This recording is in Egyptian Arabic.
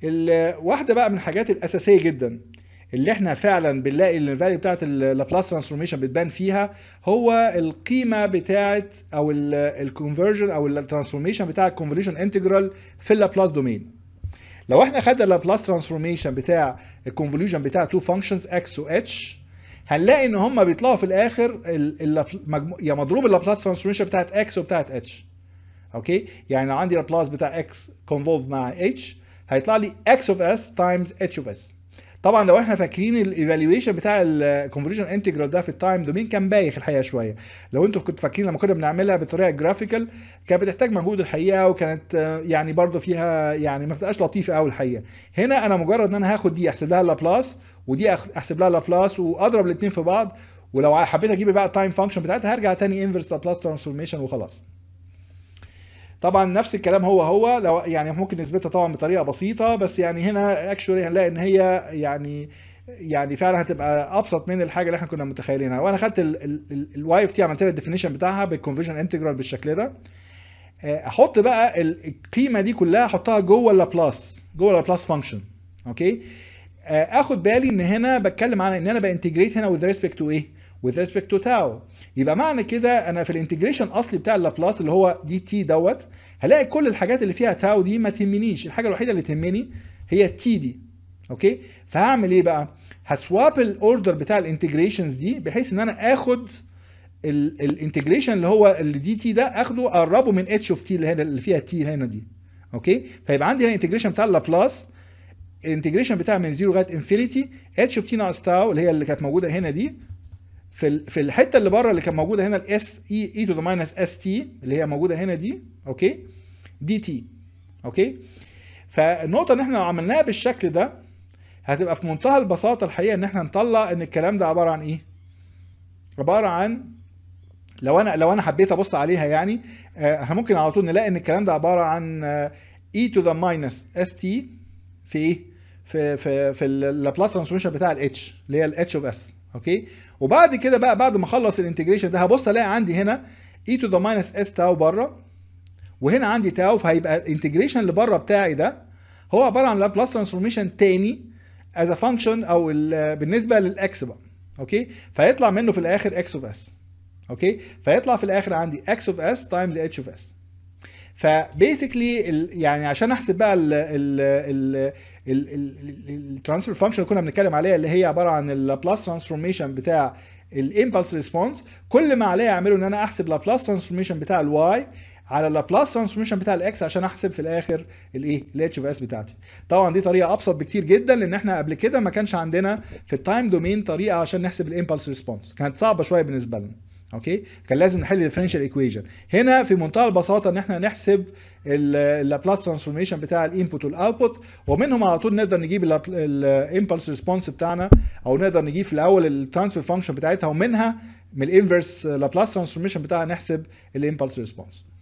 ال- واحده بقى من الحاجات الاساسيه جدا اللي احنا فعلا بنلاقي ان الفاليو بتاعت اللابلاس ترانسفورميشن بتبان فيها هو القيمه بتاعت او الكونفرجن او الترانسفورميشن بتاع الكونفوليوشن انتجرال في اللابلاس دومين لو احنا خدنا اللابلاس ترانسفورميشن بتاع الكونفوليوشن بتاع تو فانكشنز اكس و اتش هنلاقي ان هم بيطلعوا في الاخر ال- اللاب- مجمو- يا مضروب اللابلاس ترانسفورميشن بتاعت اكس وبتاعت اتش اوكي يعني لو عندي لابلاس بتاع اكس كونفولف مع اتش هيطلع لي اكس اوف اس تايمز اتش اوف اس طبعا لو احنا فاكرين الايفالويشن بتاع الكونفوليوشن انتجرال ده في التايم دومين كان بايخ الحقيقه شويه لو انتوا كنتوا فاكرين لما كنا بنعملها بطريقه جرافيكال كانت بتحتاج مجهود الحقيقه وكانت آه، يعني برضو فيها يعني ما بتبقاش لطيفه قوي الحقيقه هنا انا مجرد ان انا هاخد دي احسب لها لابلاس ودي أخ- احسب لها لابلاس واضرب الاثنين في بعض ولو حبيت اجيب بقى التايم فانكشن بتاعتها هرجع تاني انفرس لابلاس ترانسفورميشن وخلاص طبعا نفس الكلام هو هو لو يعني ممكن نثبتها طبعا بطريقه بسيطه بس يعني هنا اكشولي هنلاقي ان هي يعني يعني فعلا هتبقى ابسط من الحاجه اللي احنا كنا متخيلينها وانا خدت الواي اف تي عملت لها الديفينيشن بتاعها بالكونفرجن انتجرال بالشكل ده آه، احط بقى ال- القيمه دي كلها احطها جوه اللابلاس جوه اللابلاس فانكشن اوكي آه، اخد بالي ان هنا بتكلم عن ان انا بانتجريت هنا with respect to ايه with respect to tau يبقى معنى كده انا في الانتجريشن اصلي بتاع اللابلاس اللي هو دي تي دوت هلاقي كل الحاجات اللي فيها تاو دي ما تهمنيش الحاجه الوحيده اللي تهمني هي التي دي اوكي فهعمل ايه بقى هسواب الاوردر بتاع الانتجريشنز دي بحيث ان انا اخد الانتجريشن اللي هو اللي دي تي ده اخده اقربه من اتش اوف تي اللي هنا اللي فيها تي هنا دي اوكي فيبقى عندي هنا الانتجريشن بتاع اللابلاس الانتجريشن بتاع من 0 لغايه انفينيتي اتش اوف تي ناقص تاو اللي هي اللي كانت موجوده هنا دي في ال- في الحته اللي بره اللي كانت موجوده هنا الاس اي اي تو ذا ماينس اس تي اللي هي موجوده هنا دي اوكي دي تي اوكي فالنقطه ان احنا لو عملناها بالشكل ده هتبقى في منتهى البساطه الحقيقه ان احنا نطلع ان الكلام ده عباره عن ايه عباره عن لو انا لو انا حبيت ابص عليها يعني آه، احنا ممكن على طول نلاقي ان الكلام ده عباره عن اي تو ذا ماينس اس تي في ايه في في في اللابلاس ترانسفورميشن بتاع الاتش اللي هي الاتش اوف اس اوكي وبعد كده بقى بعد ما اخلص الانتجريشن ده هبص الاقي عندي هنا اي تو ذا ماينس اس تاو بره وهنا عندي تاو فهيبقى الانتجريشن اللي بره بتاعي ده هو عباره عن لابلاس ترانسفورميشن تاني از ا فانكشن او ال- بالنسبه للاكس بقى اوكي فيطلع منه في الاخر اكس اوف اس اوكي فيطلع في الاخر عندي اكس اوف اس تايمز اتش اوف اس فبيسكلي يعني عشان احسب بقى الترانسفير فانكشن اللي كنا بنتكلم عليها اللي هي عباره عن اللابلاس ترانسفورميشن بتاع الامبلس ريسبونس كل ما عليا اعمله ان انا احسب لابلاس ترانسفورميشن بتاع الواي على اللابلاس ترانسفورميشن بتاع الاكس عشان احسب في الاخر الايه الاتش اوف اس بتاعتي طبعا دي طريقه ابسط بكتير جدا لان احنا قبل كده ما كانش عندنا في التايم دومين طريقه عشان نحسب الامبلس ريسبونس كانت صعبه شويه بالنسبه لنا اوكي كان لازم نحل الديفرنشال ايكويشن هنا في منتهى البساطه ان احنا نحسب اللابلاس ترانسفورميشن بتاع الانبوت والاوتبوت ومنهم على طول نقدر نجيب الامبلس ريسبونس بتاعنا او نقدر نجيب في الاول الترانسفير فانكشن بتاعتها ومنها من الانفرس لابلاس ترانسفورميشن بتاعها نحسب الامبلس ريسبونس